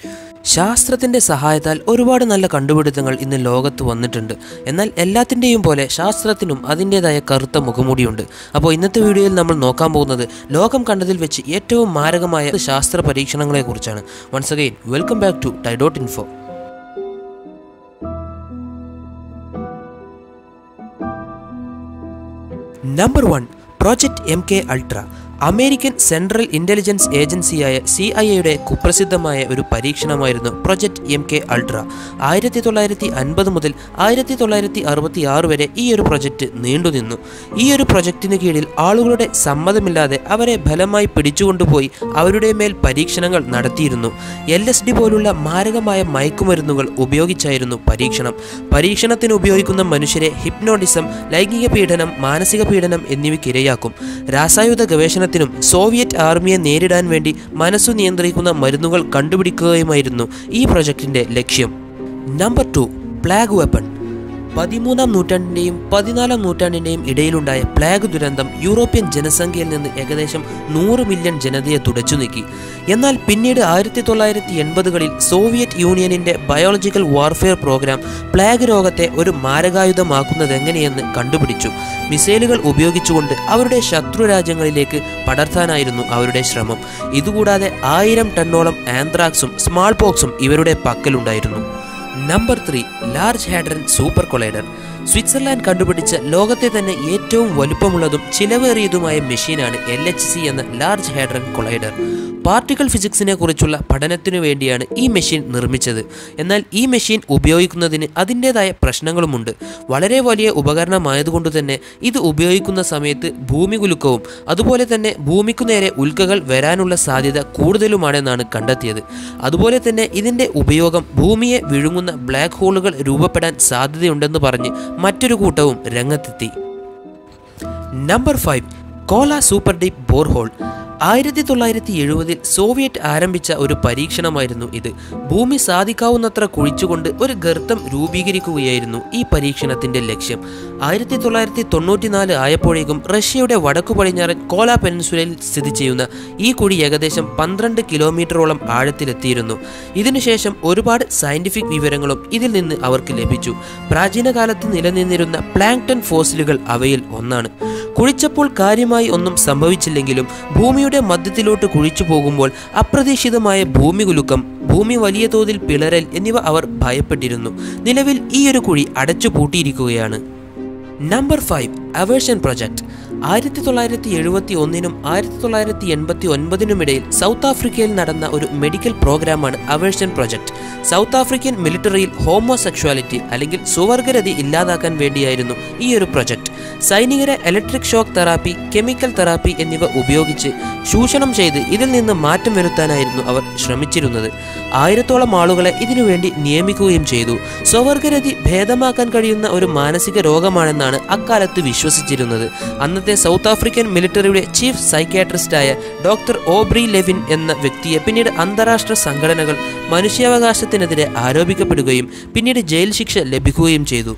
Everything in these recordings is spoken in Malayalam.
ശാസ്ത്രത്തിൻ്റെ സഹായത്താൽ ഒരുപാട് നല്ല കണ്ടുപിടുത്തങ്ങൾ ഇന്ന് ലോകത്ത് വന്നിട്ടുണ്ട് എന്നാൽ എല്ലാത്തിൻ്റെയും പോലെ ശാസ്ത്രത്തിനും അതിൻ്റേതായ കറുത്ത മുഖമൂടിയുണ്ട് അപ്പോൾ ഇന്നത്തെ വീഡിയോയിൽ നമ്മൾ നോക്കാൻ പോകുന്നത് ലോകം കണ്ടതിൽ വെച്ച് ഏറ്റവും മാരകമായ ശാസ്ത്ര പരീക്ഷണങ്ങളെക്കുറിച്ചാണ് once again welcome back to Tydot info number one project M K Ultra American Central Intelligence ഏജൻസിയായ സി ഐ എയുടെ കുപ്രസിദ്ധമായ ഒരു പരീക്ഷണമായിരുന്നു പ്രൊജക്ട് എം കെ അൾട്ര ആയിരത്തി തൊള്ളായിരത്തി അൻപത് മുതൽ ആയിരത്തി തൊള്ളായിരത്തി അറുപത്തി ആറ് വരെ ഈ ഒരു പ്രൊജക്റ്റ് നീണ്ടുനിന്നു ഈ ഒരു പ്രൊജക്റ്റിന് കീഴിൽ ആളുകളുടെ സമ്മതമില്ലാതെ അവരെ ഫലമായി പിടിച്ചുകൊണ്ടുപോയി അവരുടെ മേൽ പരീക്ഷണങ്ങൾ നടത്തിയിരുന്നു എൽ എസ് ഡി പോലുള്ള മാരകമായ മയക്കുമരുന്നുകൾ ഉപയോഗിച്ചായിരുന്നു പരീക്ഷണം പരീക്ഷണത്തിന് ഉപയോഗിക്കുന്ന മനുഷ്യരെ ഹിപ്നോട്ടിസം ലൈംഗിക പീഡനം മാനസിക പീഡനം എന്നിവയ്ക്കിരയാക്കും രാസായുധ ഗവേഷണത്തിനും സോവിയറ്റ് ആർമിയെ നേരിടാൻ വേണ്ടി മനസ്സു നിയന്ത്രിക്കുന്ന മരുന്നുകൾ കണ്ടുപിടിക്കുകയുമായിരുന്നു ഈ പ്രൊജക്ടിന്റെ ലക്ഷ്യം നമ്പർ ടു പ്ലാഗ് വെപ്പൺ പതിമൂന്നാം നൂറ്റാണ്ടിൻ്റെയും പതിനാലാം നൂറ്റാണ്ടിൻ്റെയും ഇടയിലുണ്ടായ പ്ലാഗ് ദുരന്തം യൂറോപ്യൻ ജനസംഖ്യയിൽ നിന്ന് ഏകദേശം നൂറ് മില്യൺ ജനതയെ തുടച്ചു നീക്കി എന്നാൽ പിന്നീട് ആയിരത്തി തൊള്ളായിരത്തി എൺപതുകളിൽ സോവിയറ്റ് യൂണിയനിൻ്റെ ബയോളജിക്കൽ വാർഫെയർ പ്രോഗ്രാം പ്ലാഗ് രോഗത്തെ ഒരു മാരകായുധമാക്കുന്നതെങ്ങനെയെന്ന് കണ്ടുപിടിച്ചു മിസൈലുകൾ ഉപയോഗിച്ചുകൊണ്ട് അവരുടെ ശത്രു രാജ്യങ്ങളിലേക്ക് പടർത്താനായിരുന്നു അവരുടെ ശ്രമം ഇതുകൂടാതെ ആയിരം ടണ്ണോളം ആന്ത്രാക്സും സ്മാൾ പോക്സും ഇവരുടെ പക്കലുണ്ടായിരുന്നു number three Large Hadron Super Collider Switzerland കണ്ടുപിടിച്ച ലോകത്തെ തന്നെ ഏറ്റവും വലുപ്പമുള്ളതും ചിലവേറിയതുമായ മെഷീനാണ് എൽ എച്ച് സി എന്ന ലാർജ് ഹാഡ്രൻ കൊളൈഡർ പാർട്ടിക്കിൾ ഫിസിക്സിനെ കുറിച്ചുള്ള പഠനത്തിനു വേണ്ടിയാണ് ഈ മെഷീൻ നിർമ്മിച്ചത് എന്നാൽ ഈ മെഷീൻ ഉപയോഗിക്കുന്നതിന് അതിൻ്റെതായ പ്രശ്നങ്ങളുമുണ്ട് വളരെ വലിയ ഉപകരണമായതുകൊണ്ട് തന്നെ ഇത് ഉപയോഗിക്കുന്ന സമയത്ത് ഭൂമി കുലുക്കവും അതുപോലെ തന്നെ ഭൂമിക്കു നേരെ ഉൽക്കകൾ വരാനുള്ള സാധ്യത കൂടുതലുമാണെന്നാണ് കണ്ടെത്തിയത് അതുപോലെ തന്നെ ഇതിൻ്റെ ഉപയോഗം ഭൂമിയെ വിഴുങ്ങുന്ന ബ്ലാക്ക് ഹോളുകൾ രൂപപ്പെടാൻ സാധ്യതയുണ്ടെന്ന് പറഞ്ഞ് മറ്റൊരു കൂട്ടവും രംഗത്തെത്തി number five Kola super deep borehole ആയിരത്തി തൊള്ളായിരത്തി എഴുപതിൽ സോവിയറ്റ് ആരംഭിച്ച ഒരു പരീക്ഷണമായിരുന്നു ഇത് ഭൂമി സാധിക്കാവുന്നത്ര കുഴിച്ചുകൊണ്ട് ഒരു ഗർത്തം രൂപീകരിക്കുകയായിരുന്നു ഈ പരീക്ഷണത്തിന്റെ ലക്ഷ്യം ആയിരത്തി തൊള്ളായിരത്തി തൊണ്ണൂറ്റിനാല് ആയപ്പോഴേക്കും റഷ്യയുടെ വടക്കു പടിഞ്ഞാറൻ കോല പെനിൻസുലയിൽ സ്ഥിതി ചെയ്യുന്ന ഈ കുഴി ഏകദേശം പന്ത്രണ്ട് കിലോമീറ്ററോളം ആഴത്തിലെത്തിയിരുന്നു ഇതിനുശേഷം ഒരുപാട് സയന്റിഫിക് വിവരങ്ങളും ഇതിൽ നിന്ന് അവർക്ക് ലഭിച്ചു പ്രാചീന കാലത്ത് നിലനിന്നിരുന്ന പ്ലാങ്ടൺ ഫോസിലുകൾ അവയിൽ ഒന്നാണ് കുഴിച്ചപ്പോൾ കാര്യമായി ഒന്നും സംഭവിച്ചില്ലെങ്കിലും ഭൂമിയുടെ മധ്യത്തിലോട്ട് കുഴിച്ചു പോകുമ്പോൾ അപ്രതീക്ഷിതമായ ഭൂമി കുലുക്കം ഭൂമി വലിയ തോതിൽ പിളരൽ എന്നിവ അവർ ഭയപ്പെട്ടിരുന്നു നിലവിൽ ഈ ഒരു കുഴി അടച്ചു പൂട്ടിയിരിക്കുകയാണ് നമ്പർ ഫൈവ് അവേഴ്ഷൻ പ്രൊജക്ട് ആയിരത്തി തൊള്ളായിരത്തി എഴുപത്തി ഒന്നിനും ആയിരത്തി തൊള്ളായിരത്തി എൺപത്തി ഒൻപതിനുമിടയിൽ സൗത്ത് ആഫ്രിക്കയിൽ നടന്ന ഒരു മെഡിക്കൽ പ്രോഗ്രാമാണ് അവേഴ്ഷൻ പ്രൊജക്ട് സൗത്ത് ആഫ്രിക്കൻ മിലിറ്ററിയിൽ ഹോമോസെക്ഷുവാലിറ്റി അല്ലെങ്കിൽ സുവർഗരതി ഇല്ലാതാക്കാൻ വേണ്ടിയായിരുന്നു ഈ ഒരു പ്രൊജക്ട് സൈനികരെ electric shock therapy chemical therapy എന്നിവ ഉപയോഗിച്ച് ചൂഷണം ചെയ്ത് ഇതിൽ നിന്ന് മാറ്റം വരുത്താനായിരുന്നു അവർ ശ്രമിച്ചിരുന്നത് ആയിരത്തോളം ആളുകളെ ഇതിനുവേണ്ടി നിയമിക്കുകയും ചെയ്തു സ്വവർഗരതി ഭേദമാക്കാൻ കഴിയുന്ന ഒരു മാനസിക രോഗമാണെന്നാണ് അക്കാലത്ത് വിശ്വസിച്ചിരുന്നത് അന്നത്തെ സൗത്ത് ആഫ്രിക്കൻ മിലിറ്ററിയുടെ ചീഫ് സൈക്യാട്രിസ്റ്റായ ഡോക്ടർ ഓബ്രി ലെവിൻ എന്ന വ്യക്തിയെ പിന്നീട് അന്താരാഷ്ട്ര സംഘടനകൾ മനുഷ്യാവകാശത്തിനെതിരെ ആരോപിക്കപ്പെടുകയും പിന്നീട് ജയിൽ ശിക്ഷ ലഭിക്കുകയും ചെയ്തു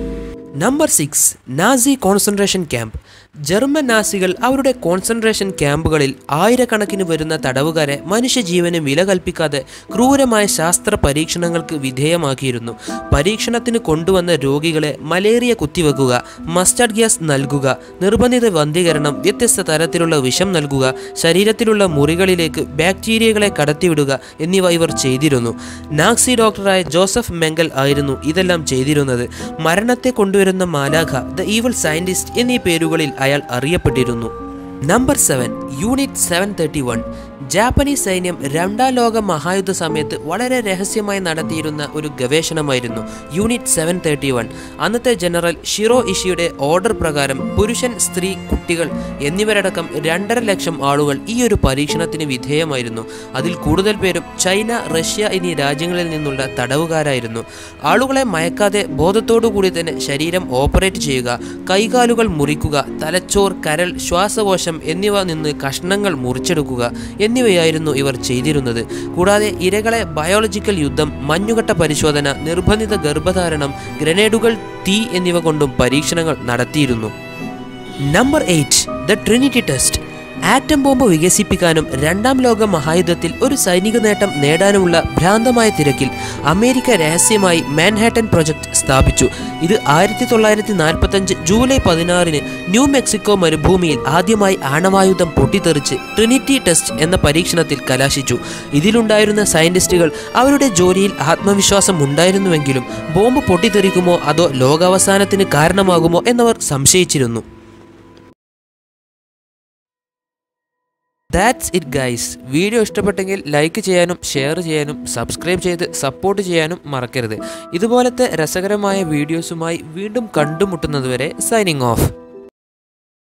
number six Nazi concentration camp German നാസികൾ അവരുടെ കോൺസെൻട്രേഷൻ ക്യാമ്പുകളിൽ ആയിരക്കണക്കിന് വരുന്ന തടവുകാരെ മനുഷ്യജീവന് വില കൽപ്പിക്കാതെ ക്രൂരമായ ശാസ്ത്ര പരീക്ഷണങ്ങൾക്ക് വിധേയമാക്കിയിരുന്നു പരീക്ഷണത്തിന് കൊണ്ടുവന്ന രോഗികളെ മലേറിയ കുത്തിവെക്കുക മസ്റ്റർഡ് ഗ്യാസ് നൽകുക നിർബന്ധിത വന്ധീകരണം വ്യത്യസ്ത തരത്തിലുള്ള വിഷം നൽകുക ശരീരത്തിലുള്ള മുറികളിലേക്ക് ബാക്ടീരിയകളെ കടത്തിവിടുക എന്നിവ ഇവർ ചെയ്തിരുന്നു നാക്സി ഡോക്ടറായ ജോസഫ് മെങ്കൽ ആയിരുന്നു ഇതെല്ലാം ചെയ്തിരുന്നത് മരണത്തെ കൊണ്ടുവരുന്ന മാലാഖ ദ ഈവൽ സയന്റിസ്റ്റ് എന്നീ പേരുകളിൽ അയാൾ അറിയപ്പെട്ടിരുന്നു number seven unit seven thirty one Japanese സൈന്യം രണ്ടാം ലോക മഹായുദ്ധ സമയത്ത് വളരെ രഹസ്യമായി നടത്തിയിരുന്ന ഒരു ഗവേഷണമായിരുന്നു യൂണിറ്റ് സെവൻ തേർട്ടി വൺ അന്നത്തെ ജനറൽ ഷിറോ ഇഷിയുടെ ഓർഡർ പ്രകാരം പുരുഷൻ സ്ത്രീ കുട്ടികൾ എന്നിവരടക്കം രണ്ടര ലക്ഷം ആളുകൾ ഈ ഒരു പരീക്ഷണത്തിന് വിധേയമായിരുന്നു അതിൽ കൂടുതൽ പേരും ചൈന റഷ്യ എന്നീ രാജ്യങ്ങളിൽ നിന്നുള്ള തടവുകാരായിരുന്നു ആളുകളെ മയക്കാതെ ബോധത്തോടുകൂടി തന്നെ ശരീരം ഓപ്പറേറ്റ് ചെയ്യുക കൈകാലുകൾ മുറിക്കുക തലച്ചോർ കരൾ ശ്വാസകോശം എന്നിവ നിന്ന് കഷ്ണങ്ങൾ മുറിച്ചെടുക്കുക എന്നിവയായിരുന്നു ഇവർ ചെയ്തിരുന്നത് കൂടാതെ ഇരകളെ ബയോളജിക്കൽ യുദ്ധം മഞ്ഞുകട്ട പരിശോധന നിർബന്ധിത ഗർഭധാരണം ഗ്രനേഡുകൾ തീ എന്നിവ കൊണ്ടും പരീക്ഷണങ്ങൾ നടത്തിയിരുന്നു number eight the Trinity test atom bomb വികസിപ്പിക്കാനും രണ്ടാം ലോക മഹായുദ്ധത്തിൽ ഒരു സൈനിക നേട്ടം നേടാനുമുള്ള ഭ്രാന്തമായ തിരക്കിൽ അമേരിക്ക രഹസ്യമായി മാൻഹാട്ടൻ പ്രൊജക്ട് സ്ഥാപിച്ചു ഇത് ആയിരത്തി തൊള്ളായിരത്തി നാൽപ്പത്തഞ്ച് ജൂലൈ പതിനാറിന് ന്യൂ മെക്സിക്കോ മരുഭൂമിയിൽ ആദ്യമായി ആണവായുധം പൊട്ടിത്തെറിച്ച് ട്രിനിറ്റി ടെസ്റ്റ് എന്ന പരീക്ഷണത്തിൽ കലാശിച്ചു ഇതിലുണ്ടായിരുന്ന സയന്റിസ്റ്റുകൾ അവരുടെ ജോലിയിൽ ആത്മവിശ്വാസം ഉണ്ടായിരുന്നുവെങ്കിലും ബോംബ് പൊട്ടിത്തെറിക്കുമോ അതോ ലോകാവസാനത്തിന് കാരണമാകുമോ എന്നവർ സംശയിച്ചിരുന്നു ദാറ്റ്സ് ഇറ്റ് ഗൈസ് വീഡിയോ ഇഷ്ടപ്പെട്ടെങ്കിൽ ലൈക്ക് ചെയ്യാനും ഷെയർ ചെയ്യാനും സബ്സ്ക്രൈബ് ചെയ്ത് സപ്പോർട്ട് ചെയ്യാനും മറക്കരുത് ഇതുപോലത്തെ രസകരമായ വീഡിയോസുമായി വീണ്ടും കണ്ടുമുട്ടുന്നതുവരെ സൈനിങ് ഓഫ്